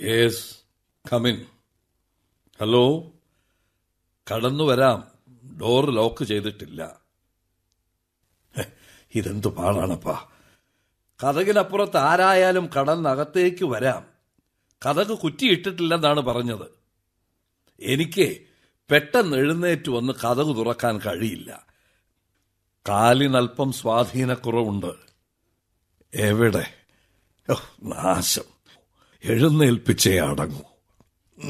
yes come in hello കടന്നു വരാം door lock ചെയ്തിട്ടില്ല ഹെ, ഇതെന്തു പാടാണപ്പാ കഥകിനപ്പുറത്ത് ആരായാലും കടന്നകത്തേക്ക് വരാം കഥക് കുറ്റിയിട്ടിട്ടില്ലെന്നാണ് പറഞ്ഞത് എനിക്ക് പെട്ടെന്ന് എഴുന്നേറ്റ് വന്ന് കഥക് തുറക്കാൻ കഴിയില്ല കാലിനല്പം സ്വാധീനക്കുറവുണ്ട് എവിടെ ഓ, നാശം എഴുന്നേൽപ്പിച്ചേ അടങ്ങൂ